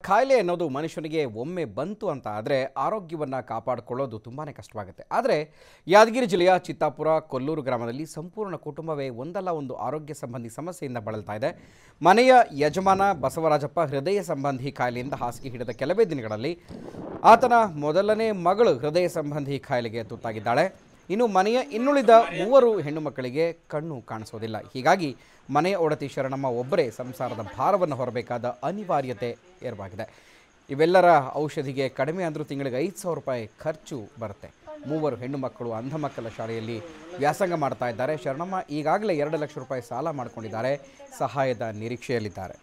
ಕಾಯಿಲೆ ಅನ್ನೋದು ಮನುಷ್ಯನಿಗೆ ಒಮ್ಮೆ ಬಂತು ಅಂತ ಆದರೆ ಆರೋಗ್ಯವನ್ನು ಕಾಪಾಡಿಕೊಳ್ಳೋದು ತುಂಬಾ ಕಷ್ಟವಾಗುತ್ತೆ ಆದರೆ ಯಾದಗಿರಿ ಜಿಲ್ಲೆಯ ಚಿತ್ತಾಪುರ ಕೊಲ್ಲೂರು ಗ್ರಾಮದಲ್ಲಿ ಸಂಪೂರ್ಣ ಕುಟುಂಬವೇ ಒಂದಲ್ಲ ಒಂದು ಆರೋಗ್ಯ ಸಂಬಂಧಿ ಸಮಸ್ಯೆಯಿಂದ ಬಳಲ್ತಾ ಇದೆ ಮನೆಯ ಯಜಮಾನ ಬಸವರಾಜಪ್ಪ ಹೃದಯ ಸಂಬಂಧಿ ಕಾಯಿಲೆಯಿಂದ ಹಾಸಿಗೆ ಹಿಡಿದ ಕೆಲವೇ ದಿನಗಳಲ್ಲಿ ಆತನ ಮೊದಲನೇ ಮಗಳು ಹೃದಯ ಸಂಬಂಧಿ ಕಾಯಿಲೆಗೆ ತುತ್ತಾಗಿದ್ದಾಳೆ ಇನ್ನು ಮನೆಯ ಇನ್ನುಳಿದ ಮೂವರು ಹೆಣ್ಣು ಮಕ್ಕಳಿಗೆ ಕಣ್ಣು ಕಾಣಿಸೋದಿಲ್ಲ ಹೀಗಾಗಿ ಮನೆಯ ಒಡತಿ ಶರಣಮ್ಮ ಒಬ್ಬರೇ ಸಂಸಾರದ ಭಾರವನ್ನು ಹೊರಬೇಕಾದ ಅನಿವಾರ್ಯತೆ ಏರ್ವಾಗಿದೆ ಇವೆಲ್ಲರ ಔಷಧಿಗೆ ಕಡಿಮೆ ಅಂದರೂ ತಿಂಗಳಿಗೆ ಐದು ಸಾವಿರ ರೂಪಾಯಿ ಖರ್ಚು ಬರುತ್ತೆ ಮೂವರು ಹೆಣ್ಣು ಮಕ್ಕಳು ಅಂಧ ಮಕ್ಕಳ ಶಾಲೆಯಲ್ಲಿ ವ್ಯಾಸಂಗ ಮಾಡ್ತಾ ಇದ್ದಾರೆ ಶರಣಮ್ಮ ಈಗಾಗಲೇ ಎರಡು ಲಕ್ಷ ರೂಪಾಯಿ ಸಾಲ ಮಾಡಿಕೊಂಡಿದ್ದಾರೆ ಸಹಾಯದ ನಿರೀಕ್ಷೆಯಲ್ಲಿದ್ದಾರೆ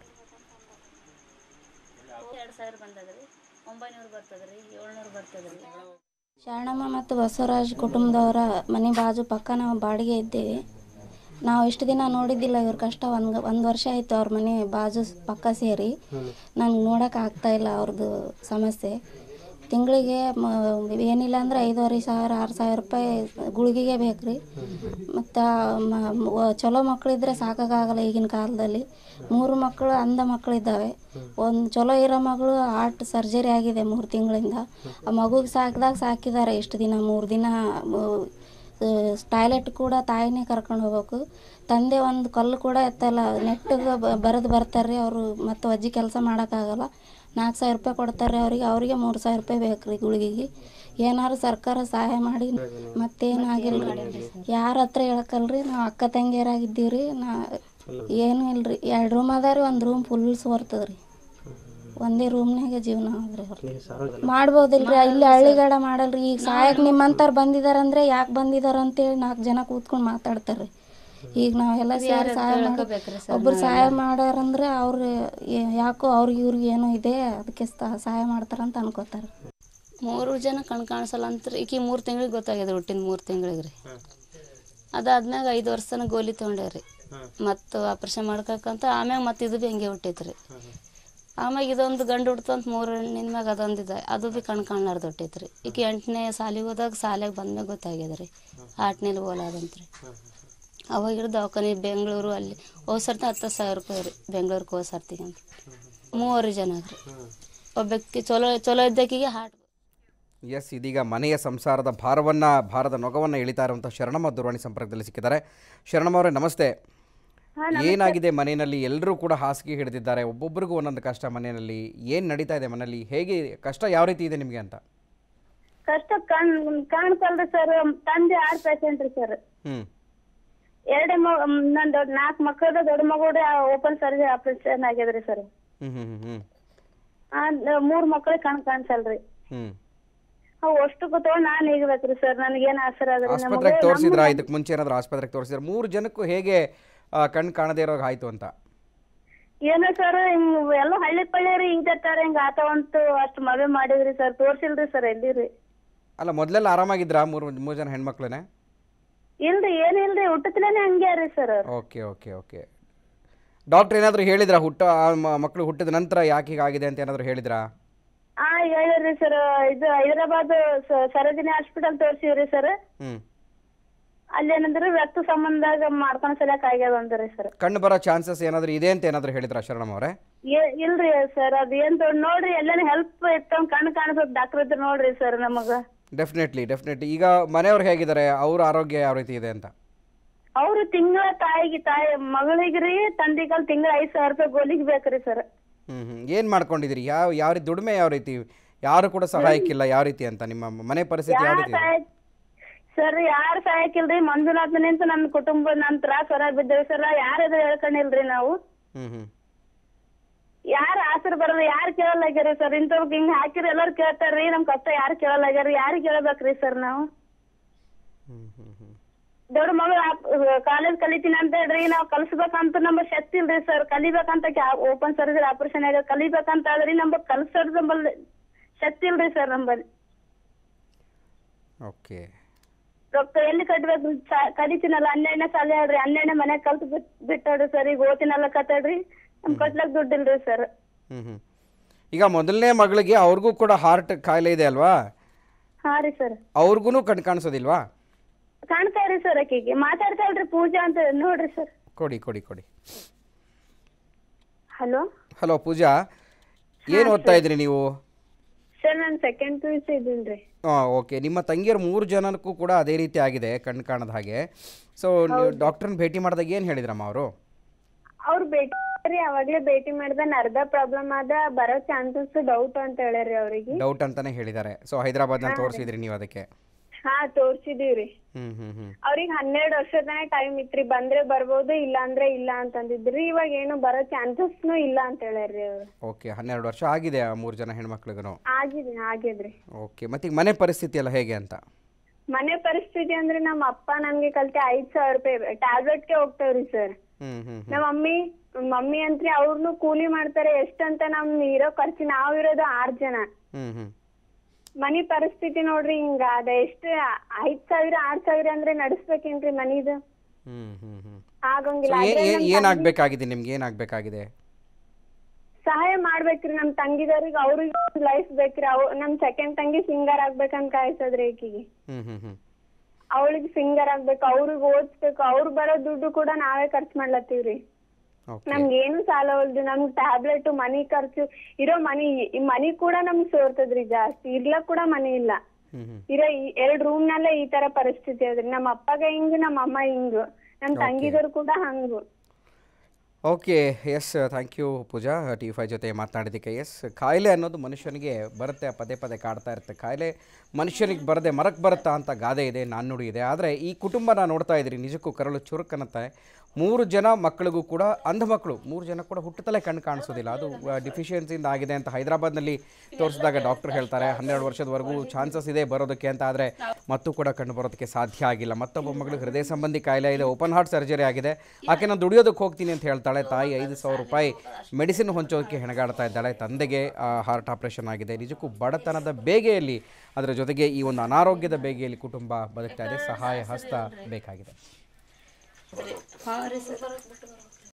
ಎರಡು ಸಾವಿರ ಬಂದದ್ರಿ ಒಂಬೈನೂರು ಬರ್ತದ್ರಿ ಏಳ್ನೂರು ಬರ್ತದ್ರಿ ಶರಣಮ್ಮ ಮತ್ತು ಬಸವರಾಜ್ ಕುಟುಂಬದವರ ಮನೆ ಬಾಜು ಪಕ್ಕ ನಾವು ಬಾಡಿಗೆ ಇದ್ದೇವೆ ನಾವು ಇಷ್ಟು ದಿನ ನೋಡಿದ್ದಿಲ್ಲ ಇವ್ರ ಕಷ್ಟ ಒಂದು ಒಂದು ವರ್ಷ ಆಯಿತು ಅವ್ರ ಮನೆ ಬಾಜು ಪಕ್ಕ ಸೇರಿ ನಂಗೆ ನೋಡೋಕೆ ಆಗ್ತಾ ಇಲ್ಲ ಅವ್ರದ್ದು ಸಮಸ್ಯೆ ತಿಂಗಳಿಗೆ ಮ ಏನಿಲ್ಲ ಅಂದ್ರೆ ಐದೂವರೆ ಸಾವಿರ ಆರು ಸಾವಿರ ರೂಪಾಯಿ ಗುಳಿಗೆಗೆ ಬೇಕು ರೀ ಮತ್ತು ಚಲೋ ಮಕ್ಕಳಿದ್ರೆ ಸಾಕಾಗಲ್ಲ ಈಗಿನ ಕಾಲದಲ್ಲಿ ಮೂರು ಮಕ್ಕಳು ಅಂಧ ಮಕ್ಕಳಿದ್ದಾವೆ ಒಂದು ಚಲೋ ಇರೋ ಮಗಳು ಹಾರ್ಟ್ ಸರ್ಜರಿ ಆಗಿದೆ ಮೂರು ತಿಂಗಳಿಂದ ಆ ಮಗುಗೆ ಸಾಕಿದಾಗ ಸಾಕಿದ್ದಾರೆ ಇಷ್ಟು ದಿನ ಮೂರು ದಿನ ಟಾಯ್ಲೆಟ್ ಕೂಡ ತಾಯಿನೇ ಕರ್ಕೊಂಡು ಹೋಗ್ಬೇಕು ತಂದೆ ಒಂದು ಕಲ್ಲು ಕೂಡ ಎತ್ತಲ್ಲ ನೆಟ್ಟಿಗೆ ಬರೆದು ಬರ್ತಾರೆ ಅವರು ಮತ್ತು ಅಜ್ಜಿ ಕೆಲಸ ಮಾಡೋಕ್ಕಾಗಲ್ಲ ನಾಲ್ಕು ಸಾವಿರ ರೂಪಾಯಿ ಕೊಡ್ತಾರೆ ಅವರಿಗೆ ಅವರಿಗೆ ಮೂರು ಸಾವಿರ ರೂಪಾಯಿ ಬೇಕು ರೀ ಗುಳಿಗೆಗೆ ಏನಾರು ಸರ್ಕಾರ ಸಹಾಯ ಮಾಡಿ ಮತ್ತೇನಾಗಿಲ್ಲ ರೀ ಯಾರ ಹತ್ರ ಹೇಳಕ್ಕಲ್ರಿ ನಾವು ಅಕ್ಕ ತಂಗಿಯರಾಗಿದ್ದೀವಿ ರೀ ನಾ ಏನೂ ಇಲ್ಲ ರೀ ಎರಡು ರೂಮ್ ಅದ ರೀ ಒಂದು ರೂಮ್ ಫುಲ್ ಬರ್ತದೆ ರೀ ಒಂದೇ ರೂಮ್ನಾಗ ಜೀವನ ಆದ್ರಿ ಅವ್ರದ್ದು ಮಾಡ್ಬೋದಿಲ್ರಿ ಇಲ್ಲಿ ಹಳ್ಳಿಗಾಡ ಮಾಡಲ್ರಿ ಈಗ ಸಹಾಯಕ್ಕೆ ನಿಮ್ಮಂಥವ್ರು ಬಂದಿದಾರಂದ್ರೆ ಯಾಕೆ ಬಂದಿದಾರ ಅಂತೇಳಿ ನಾಲ್ಕು ಜನ ಕೂತ್ಕೊಂಡು ಮಾತಾಡ್ತಾರೆ ಈಗ ನಾವೆಲ್ಲ ಸೇರಿ ಸಹಾಯ ಮಾಡಿ ಒಬ್ರು ಸಹಾಯ ಮಾಡಾರಂದ್ರೆ ಅವ್ರು ಏ- ಯಾಕೋ ಅವ್ರಿಗೆ ಇವ್ರಿಗೆ ಏನೋ ಇದೆ ಅದಕ್ಕೆ ಸ- ಸಹಾಯ ಮಾಡ್ತಾರಂತ ಅನ್ಕೋತಾರೆ ಮೂರು ಜನ ಕಣ್ ಕಾಣಿಸಲ್ಲ ಅಂತ ಈಕಿ ಮೂರು ತಿಂಗಳಿಗೆ ಗೊತ್ತಾಗ್ಯದ ಹುಟ್ಟಿನ ಮೂರು ತಿಂಗಳಿಗೆ ರೀ ಅದಾದ್ಮ್ಯಾಗ ಐದು ವರ್ಷ ತನಕ ಗೋಲಿ ತೊಗೊಂಡೇವ್ರಿ ಮತ್ತು ಆಪ್ರೇಷನ್ ಮಾಡ್ಬೇಕಂತ ಆಮ್ಯಾಗ ಮತ್ತೆ ಇದು ಭೀ ಹಂಗೆ ಹುಟ್ಟೈತ್ರಿ ಆಮ್ಯಾಗ ಇದೊಂದು ಗಂಡು ಹುಡ್ತಂತ ಮೂರು ಹೆಣ್ಣಿನ ಮ್ಯಾಗ ಅದೊಂದು ಇದೆ ಅದು ಭೀ ಕಣ್ ಕಾಣ್ಲಾರ್ದು ಹುಟ್ಟೈತ್ರಿ ಈಕಿ ಎಂಟನೇ ಸಾಲಿಗೆ ಹೋದಾಗ ಸಾಲಿಗೆ ಬಂದ್ಮ್ಯಾಗ ಗೊತ್ತಾಗ್ಯದ ರೀ ಹಾಟ್ನಲ್ಲಿ ಹೋಲಾದಂತ್ರಿ ಅವಾಗ ಹಿಡ್ದು ದವಾಖಾನೆ ಬೆಂಗಳೂರು ಅಲ್ಲಿ ಹೋದ್ ಸರ್ತಿ ಹತ್ತು ಸಾವಿರ ರೂಪಾಯಿ ರೀ ಬೆಂಗಳೂರಿಗೆ ಹೋದ್ ಸರ್ತಿಗೆ ಅಂತ ಮೂವರು ಜನ ರೀ ಒಬ್ಬಕ್ಕೆ ಚಲೋ ಚಲೋ ಇದ್ದಕ್ಕಿಗೆ ಹಾಟ್ ಎಸ್ ಇದೀಗ ಮನೆಯ ಸಂಸಾರದ ಭಾರವನ್ನು ಭಾರದ ನೊಗವನ್ನು ಎಳಿತಾ ಇರುವಂಥ ಶರಣಮ್ಮ ದೂರವಾಣಿ ಸಂಪರ್ಕದಲ್ಲಿ ಸಿಕ್ಕಿದ್ದಾರೆ ಶರಣಮ್ಮ ಅವರೇ ನಮಸ್ತೆ ಏನಾಗಿದೆ ಮನೆಯಲ್ಲಿ ಎಲ್ಲರೂ ಕೂಡ ಹಾಸಿಗೆ ಹಿಡಿದಿದ್ದಾರೆ ಒಬ್ಬೊಬ್ಬರಿಗೂ ಒಂದೊಂದು ಕಷ್ಟ ಮನೆಯಲ್ಲಿ ಏನು ನಡೀತಾ ಇದೆ ಮನೆಯಲ್ಲಿ ಹೇಗೆ ಕಷ್ಟ ಯಾವ ರೀತಿ ಇದೆ ನಿಮಗೆ ಅಂತ ಕಷ್ಟ ಕಣ್ ಕಾಣಿಸಲ್ರಿ ಸರ್ ತಂದೆ ಆರ್ ಪೇಷಂಟ್ ರೀ ಸರ್ ಹ್ಞೂ ಎರಡೇ ಮಗ ನನ್ ದೊಡ್ಡ ನಾಲ್ಕು ಮಕ್ಕಳದ ದೊಡ್ಡ ಮಗುಡೆ ಓಪನ್ ಸರ್ಜರಿ ಆಪರೇಷನ್ ಆಗ್ಯದ್ರಿ ಸರ್ ಹ್ಞೂ ಹ್ಞೂ ಹ್ಞೂ ಆ ಮೂರ್ ಮಕ್ಳಿಗೆ ಕಣ್ ಕಾಣಿಸಲ್ರಿ ಹ್ಞೂ ಅವು ಅಷ್ಟಕ್ಕೂ ತಗೊಂಡ್ ನಾನ್ ಈಗಬೇಕ್ರಿ ಸರ್ ನನಗೇನ್ ಆಸರ ಅದ್ರಿ ನಮಗೆ ಆಸ್ಪತ್ರೆಗೆ ತೋರಿಸಿದ್ರಾ ಇದಕ್ಕೆ ಮುಂಚೆ ಏನಾದರೂ ಆಸ್ಪತ್ರೆಗೆ ತೋರಿಸಿದ್ರೆ ಮೂರು ಜನಕ್ಕೂ ಹೇಗೆ ಆ, ಕಣ್ಣು ಕಾಣದೇ ಇರೋ ಆಯಿತು ಅಂತ ಏನೋ ಸರ್ ಹಿಂಗ್ ಎಲ್ಲ ಹಳ್ಳಿ ಪಳ್ಳಿ ರೀ ಹಿಂಗ್ ತರ್ತಾರ ಹಿಂಗ ಆತವಂತು ಅಷ್ಟ್ ಮದುವೆ ಮಾಡಿದ್ರಿ ಸರ್ ತೋರ್ಸಿಲ್ರಿ ಸರ್ ಎಲ್ಲಿರಿ ಅಲ್ಲ ಮೊದಲೆಲ್ಲ ಆರಾಮಾಗಿದ್ರಾ ಮೂರು ಮೂರು ಜನ ಹೆಣ್ಮಕ್ಳೇ ಇಲ್ರಿ ಏನಿಲ್ರಿ ಹುಟ್ಟತ್ಲೇನೆ ಹಂಗೆ ರೀ sir okay okay okay doctor ಏನಾದರೂ ಹೇಳಿದ್ರಾ ಹುಟ್ಟ ಆ ಮ- ಮಕ್ಕಳು ಹುಟ್ಟಿದ ನಂತರ ಯಾಕೆ ಹೀಗಾಗಿದೆ ಅಂತ ಏನಾದರೂ ಹೇಳಿದ್ರಾ ಹಾ ಹೇಳಿರಿ ಸರ್ ಇದು ಹೈದರಾಬಾದ್ ಸ- ಸರೋಜಿನಿ ಹಾಸ್ಪಿಟಲ್ ತೋರ್ಸಿವ್ರಿ ಸರ್ ಹ್ಞೂ ಅಲ್ಲಿ ಏನಂದ್ರೆ ರಕ್ತ ಸಂಬಂಧ ಮಾಡ್ಕೊಂಡ್ ಸಲಕ್ ಆಗ್ಯದ ಅಂದ್ರಿ ಸರ್ ಕಣ್ಣು ಬರೋ ಚಾನ್ಸಸ್ ಏನಾದರೂ ಇದೆ ಅಂತ ಏನಾದರೂ ಹೇಳಿದ್ರಾ ಶರಣಮ್ಮ ಅವರೇ ಏ- ಇಲ್ರಿ ಸರ್ ಅದ್ ಏನ್ ದೊಡ್ಡ ನೋಡ್ರಿ ಎಲ್ಲಾನು ಹೆಲ್ಪ್ ಇರ್ತಂಗ್ ಕಣ್ ಕಾಣಿಸೋದ್ ಡಾಕ್ಟರ್ ಇದ್ರ ನೋಡ್ರಿ ಸರ್ ನಮಗ ಡೆಫಿನೆಟ್ಲಿ ಡೆಫಿನೆಟ್ಲಿ ಈಗ ಮನೆಯವ್ರು ಹೇಗಿದ್ದಾರೆ ಅವ್ರ ಆರೋಗ್ಯ ಯಾವ ರೀತಿ ಇದೆ ಅಂತ ಅವ್ರು ತಿಂಗಳ ತಾಯಿಗೆ ತಾಯಿ ಮಗಳಿಗ್ರಿ ತಂದಿಗಲ್ ತಿಂಗಳ ಐದ್ ಸಾವಿರ ರೂಪಾಯಿ ಗೋಲಿಗ್ ಬೇಕ್ರಿ ಸರ್ ಹ್ಞೂ ಹ್ಞೂ ಏನು ಮಾಡ್ಕೊಂಡಿದ್ದೀರಿ ಯಾವ ಯಾವ ರೀತಿ ದುಡಿಮೆ ಯಾವ ರೀತಿ ಯಾರು ಕೂಡ ಸಹಾಯಕ್ಕಿಲ್ಲ ಯಾವ ರೀತಿ ಅಂತ ನಿಮ್ಮ ಮನೆ ಪರಿಸ್ಥಿತಿ ಯಾವ ಯಾರ ರೀತಿ ಇದೆ ಸಹಾಯ ಸರ್ ಯಾರ್ ಸಹಾಯಕ್ಕಿಲ್ರಿ ಮಂಜುನಾಥ್ ನಿಂತ ನನ್ ಕುಟುಂಬ ನನ್ ತ್ರಾಸ ಹೊರಗ್ ಬಿದ್ದೇವಿ ಸರ್ ಯಾರದು ಹೇಳ್ಕೊಂಡಿಲ್ರಿ ನಾವು ಹ್ಞೂ ಹ್ಞೂ ಯಾರ ಆಸರ ಬರಲ್ಲ ಯಾರು ಕೇಳಲ್ಲಾಗ್ಯಾರಿ ಸರ್ ಇಂಥವ್ಕ್ ಹಿಂಗ್ ಹಾಕಿರಿ ಎಲ್ಲಾರು ಕೇಳ್ತಾರ್ರಿ ನಮ್ ಕಷ್ಟ ಯಾರು ಕೇಳಲ್ಲಾಗ್ಯಾರಿ ಯಾರಿಗ್ ಕೇಳಬೇಕ್ರಿ ಸರ್ ನಾವು ಹ್ಞೂ ಹ್ಞೂ ಹ್ಞೂ ದೊಡ್ಡ ಮಗಳು ಕಾಲೇಜ್ ಕಲಿತೀನಿ ಅಂತ ಹೇಳ್ರಿ ನಾವ್ ಕಲ್ಸ್ಬೇಕಂತ ನಮ್ಗ್ ಶಕ್ತಿ ಇಲ್ರಿ ಸರ್ ಕಲಿಬೇಕಂತ ಓಪನ್ ಸರ್ಜರಿ ಆಪರೇಷನ್ ಆಗ ಕಲಿಬೇಕಂತ ಆದ್ರಿ ನಮ್ಗ್ ಕಲ್ಸೋದ್ ನಮ್ಮಲ್ಲಿ ಶಕ್ತಿ ಇಲ್ರಿ ಸರ್ ನಮ್ಮಲ್ಲಿ ಓಕೆ ರೊಕ್ಕ ಎಲ್ಲಿ ಕಟ್ಬೇಕು ಸಾ- ಕಲಿತೀನಲ್ಲ ಹನ್ನೆರಡನೇ ಸಾಲ ಹೇಳ್ರಿ ಹನ್ನೆರಡನೇ ಮನ್ಯಾಗ ಕಲ್ತ್ ಬಿಟ್ ಬಿಟ್ಟಾಡ್ರಿ ಸರ್ ಈಗ ಓದ್ತೀನಲ್ಲ ಕತ್ತಾಡ್ರಿ ನಮ್ ಕಟ್ಲಕ್ ದುಡ್ಡು ಇಲ್ರಿ ಸರ್ ಹ್ಞೂ ಹ್ಞೂ ಈಗ ಮೊದಲನೇ ಮಗಳಿಗೆ ಅವ್ರಿಗೂ ಕೂಡ ಹಾರ್ಟ್ ಕಾಯಿಲೆ ಇದೆ ಅಲ್ವಾ ಹಾ ರೀ ಸರ್ ಅವ್ರಿಗೂ ಕಣ್ಣು ಕಾಣಿಸೋದಿಲ್ವಾ ಕಾಣ್ತಾ ಇರಿ ಸರ್ ಆಕಿಗೆ ಮಾತಾಡ್ತಾ ಇಲ್ರಿ ಪೂಜಾ ಅಂತ ನೋಡ್ರಿ ಸರ್ ಕೊಡಿ ಕೊಡಿ ಕೊಡಿ ಹಲೋ ಹಲೋ ಪೂಜಾ ಏನು ಓದ್ತಾ ಇದ್ರಿ ನೀವು ಸರ್ ನಾನು ಸೆಕೆಂಡ್ ಪಿ ಯು ಸಿ ಇದ್ದೀನಿ ರೀ ಹಾಂ ಓಕೆ ನಿಮ್ಮ ತಂಗಿಯರು ಮೂರು ಜನಕ್ಕೂ ಕೂಡ ಅದೇ ರೀತಿ ಆಗಿದೆ ಕಣ್ಣು ಕಾಣದ ಹಾಗೆ ಸೊ ನೀವು ಡಾಕ್ಟ್ರನ್ನ ಭೇಟಿ ಮಾಡಿದಾಗ ಏನು ಹೇಳಿದ್ರಮ್ಮ ಅವರು ಅವ್ರು ಭೇಟಿ ರೀ ಅವಾಗ್ಲೇ ಭೇಟಿ ಮಾಡ್ದ ಅರ್ಧ ಪ್ರಾಬ್ಲಮ್ ಆದ ಬರೋ ಚಾನ್ಸಸ್ ಡೌಟ್ ಅಂತ ಹೇಳ್ಯಾರಿ ಅವ್ರಿಗೆ ಡೌಟ್ ಅಂತಾನೆ ಹೇಳಿದ್ದಾರೆ ಸೊ ಹೈದರಾಬಾದ್ನಲ್ಲಿ ತೋರಿಸಿದ್ರಿ ನೀವು ಅದಕ್ಕೆ ಹಾ ತೋರ್ಸಿದೀವ್ರಿ ಹ್ಞೂ ಹ್ಞೂ ಹ್ಞೂ ಅವ್ರಿಗೆ ಹನ್ನೆರಡು ವರ್ಷದನೇ ಟೈಮ್ ಇತ್ರಿ ಬಂದ್ರೆ ಬರ್ಬೋದು ಇಲ್ಲ ಅಂದ್ರೆ ಇಲ್ಲ ಅಂತಂದಿದ್ರಿ ಇವಾಗ ಏನು ಬರೋ ಚಾನ್ಸಸ್ನು ಇಲ್ಲ ಅಂತ ಹೇಳ್ಯಾರ್ರಿ ಅವ್ರು ಓಕೆ ಹನ್ನೆರಡು ವರ್ಷ ಆಗಿದೆ ಆ ಮೂರು ಜನ ಹೆಣ್ಮಕ್ಳಿಗೂ ಆಗಿದೆ ಆಗಿದ್ರಿ ಓಕೆ ಮತ್ತೆ ಈಗ ಮನೆ ಪರಿಸ್ಥಿತಿ ಎಲ್ಲ ಹೇಗೆ ಅಂತ ಮನೆ ಪರಿಸ್ಥಿತಿ ಅಂದ್ರೆ ನಮ್ಮ ಅಪ್ಪ ನಮ್ಗೆ ಕಲ್ತೆ ಐದ್ ಸಾವಿರ ರೂಪಾಯಿ ಟ್ಯಾಬ್ಲೆಟ್ಗೆ ಹೋಗ್ತಾವ್ರಿ ಸರ್ ಹ್ಞೂ ಹ್ಞೂ ನಮ್ಮ ಮಮ್ಮಿ ಮಮ್ಮಿ ಅಂತ್ರಿ ಅವ್ರನ್ನು ಕೂಲಿ ಮಾಡ್ತಾರೆ ಎಷ್ಟಂತ ನಮ್ ಇರೋ ಖರ್ಚು ನಾವ್ ಇರೋದು ಆರ್ ಜನ ಹ್ಞೂ ಹ್ಞೂ ಮನಿ ಪರಿಸ್ಥಿತಿ ನೋಡ್ರಿ ಹಿಂಗ ಅದ ಎಷ್ಟ್ ಐದ್ ಸಾವಿರ ಆರ್ ಸಾವಿರ ಅಂದ್ರೆ ನಡ್ಸ್ಬೇಕೇನ್ರಿ ಮನಿದು ಹ್ಞೂ ಹ್ಞೂ ಹ್ಞೂ ಆಗಂಗಿಲ್ಲ ಸೊ ಅದ್ರಲ್ಲಿ ನಮ್ ಏನಾಗಬೇಕಾಗಿದೆ ನಿಮ್ಗೆ ಏನಾಗಬೇಕಾಗಿದೆ ಸಹಾಯ ಮಾಡ್ಬೇಕ್ರಿ ನಮ್ ತಂಗಿದವ್ರಿಗೆ ಅವ್ರಿಗೆ ಲೈಫ್ ಬೇಕ್ರಿ ಅವ್ ನಮ್ ಸೆಕೆಂಡ್ ತಂಗಿ ಸಿಂಗರ್ ಆಗ್ಬೇಕಂತ ಕಾಯ್ಸದ್ರಿ ಈಕಿಗೆ ಹ್ಞೂ ಹ್ಞೂ ಹ್ಞೂ ಅವಳಿಗೆ ಸಿಂಗರ್ ಆಗ್ಬೇಕು ಅವ್ರಿಗೆ ಓದಿಸ್ಬೇಕು ಅವ್ರು ಬರೋ ದುಡ್ಡು ಕೂಡ ನಾವೇ ಖರ್ಚು ಮಾಡ್ಲತ್ತೀವ್ರಿ ಓಕೆ ನಮ್ಗೆ ಏನು ಸಾಲ ಹೊಲ್ದು ನಮ್ಗ್ ಟ್ಯಾಬ್ಲೆಟ್ ಮನಿ ಖರ್ಚು ಇರೋ ಮನಿ ಈ ಮನಿ ಕೂಡ ನಮ್ಗ್ ಸೋರ್ತದ್ರಿ ಜಾಸ್ತಿ ಇರ್ಲಕ್ ಕೂಡ ಮನಿ ಇಲ್ಲ ಹ್ಞೂ ಹ್ಞೂ ಇರೋ ಈ ಎರಡ್ ರೂಮ್ ನಲ್ಲೇ ಈ ತರ ಪರಿಸ್ಥಿತಿ ಅದ್ರಿ ನಮ್ಮ ಅಪ್ಪಗ ಹಿಂಗ್ ನಮ್ಮ ಅಮ್ಮ ಹಿಂಗ್ ನಮ್ ತಂಗಿದವ್ರು ಕೂಡ ಹಂಗು okay yes thank you Pooja ಟಿ ಫೈ ಜೊತೆ ಮಾತನಾಡಿದ್ದಕ್ಕೆ ಎಸ್ ಕಾಯಿಲೆ ಅನ್ನೋದು ಮನುಷ್ಯನಿಗೆ ಬರುತ್ತೆ ಪದೇ ಪದೇ ಕಾಡ್ತಾ ಇರುತ್ತೆ ಕಾಯಿಲೆ ಮನುಷ್ಯನಿಗೆ ಬರದೆ ಮರಕ್ಕೆ ಬರುತ್ತಾ ಅಂತ ಗಾದೆ ಇದೆ ನಾಣ್ಣುಡಿ ಇದೆ ಆದರೆ ಈ ಕುಟುಂಬನ ನೋಡ್ತಾ ಇದ್ದೀರಿ ನಿಜಕ್ಕೂ ಕರಳು ಚುರುಕನ್ನತ್ತೆ ಮೂರು ಜನ ಮಕ್ಕಳಿಗೂ ಕೂಡ ಅಂಧ ಮಕ್ಕಳು ಮೂರು ಜನ ಕೂಡ ಹುಟ್ಟುತ್ತಲೇ ಕಣ್ಣು ಕಾಣಿಸೋದಿಲ್ಲ ಅದು ಡಿಫಿಷಿಯನ್ಸಿಯಿಂದ ಆಗಿದೆ ಅಂತ ಹೈದರಾಬಾದ್ನಲ್ಲಿ ತೋರಿಸಿದಾಗ ಡಾಕ್ಟರ್ ಹೇಳ್ತಾರೆ ಹನ್ನೆರಡು ವರ್ಷದವರೆಗೂ ಚಾನ್ಸಸ್ ಇದೆ ಬರೋದಕ್ಕೆ ಅಂತ ಆದರೆ ಮತ್ತೂ ಕೂಡ ಕಣ್ಣು ಬರೋದಕ್ಕೆ ಸಾಧ್ಯ ಆಗಿಲ್ಲ ಮತ್ತೊಬ್ಬ ಮಗಳು ಹೃದಯ ಸಂಬಂಧಿ ಕಾಯಿಲೆ ಇದೆ ಓಪನ್ ಹಾರ್ಟ್ ಸರ್ಜರಿ ಆಗಿದೆ ಆಕೆ ನಾನು ದುಡಿಯೋದಕ್ಕೆ ಹೋಗ್ತೀನಿ ಅಂತ ಹೇಳ್ತಾಳೆ ತಾಯಿ ಐದು ಸಾವಿರ ರೂಪಾಯಿ ಮೆಡಿಸಿನ್ ಹೊಂಚೋದಕ್ಕೆ ಹೆಣಗಾಡ್ತಾ ಇದ್ದಾಳೆ ತಂದೆಗೆ ಹಾರ್ಟ್ ಆಪರೇಷನ್ ಆಗಿದೆ ನಿಜಕ್ಕೂ ಬಡತನದ ಬೇಗೆಯಲ್ಲಿ ಅದರ ಜೊತೆಗೆ ಈ ಒಂದು ಅನಾರೋಗ್ಯದ ಬೇಗೆಯಲ್ಲಿ ಕುಟುಂಬ ಬದುಕ್ತಾ ಇದೆ ಸಹಾಯ ಹಸ್ತ ಬೇಕಾಗಿದೆ